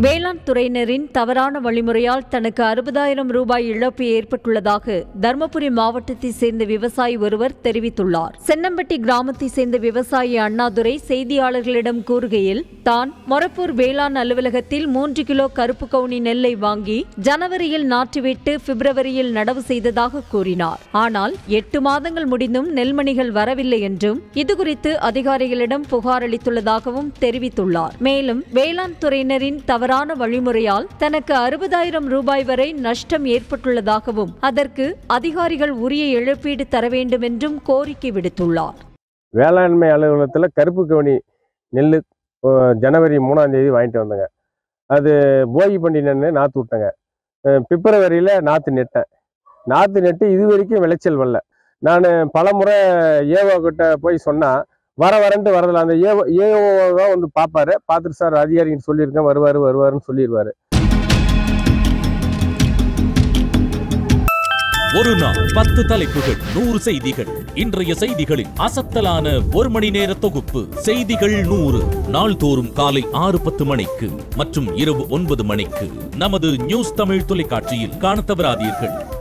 வேளாண் துறையினரின் தவறான வழிமுறையால் தனக்கு அறுபதாயிரம் ரூபாய் இழப்பு ஏற்பட்டுள்ளதாக தருமபுரி மாவட்டத்தை சேர்ந்த விவசாயி ஒருவர் தெரிவித்துள்ளார் சென்னம்பட்டி கிராமத்தை சேர்ந்த விவசாயி அண்ணாதுரை செய்தியாளர்களிடம் கூறுகையில் தான் மொரப்பூர் வேளாண் அலுவலகத்தில் மூன்று கிலோ கருப்பு கவுனி நெல்லை வாங்கி ஜனவரியில் நாற்றிவிட்டு பிப்ரவரியில் நடவு செய்ததாக கூறினார் ஆனால் எட்டு மாதங்கள் முடிந்தும் நெல்மணிகள் வரவில்லை என்றும் இதுகுறித்து அதிகாரிகளிடம் புகார் அளித்துள்ளதாகவும் தெரிவித்துள்ளார் மேலும் வேளாண் துறையினரின் தவறான வழிமுறையால் தனக்கு அறுபதாயிரம் ரூபாய் வரை நஷ்டம் ஏற்பட்டுள்ளதாகவும் அதற்கு அதிகாரிகள் உரிய இழப்பீடு தர வேண்டும் என்றும் கோரிக்கை விடுத்துள்ளார் வேளாண்மை அலுவலகத்தில் கருப்பு கவனி நெல் ஜனவரி மூணாம் தேதி வாங்கிட்டு வந்தேங்க அது போகி பண்டிகைன்னு நாற்று விட்டேங்க அஹ் பிப்ரவரியில் நாற்று நெட்டேன் நாற்று நெட்டு இது வரைக்கும் விளைச்சல் வரல நான் பல முறை ஏவோ கிட்ட போய் சொன்னால் வர வரன்ட்டு வரதில்ல அந்த ஏவோ ஏஓ தான் வந்து பார்ப்பாரு பார்த்துட்டு சார் அதிகாரின்னு சொல்லியிருக்கேன் வருவார் வருவாருன்னு சொல்லிடுவார் ஒரு நாள் பத்து தலைப்புகள் நூறு செய்திகள் இன்றைய செய்திகளின் அசத்தலான ஒரு மணி நேர தொகுப்பு செய்திகள் நூறு நாள்தோறும் காலை ஆறு பத்து மணிக்கு மற்றும் இரவு ஒன்பது மணிக்கு நமது நியூஸ் தமிழ் தொலைக்காட்சியில் காணத் தவறாதீர்கள்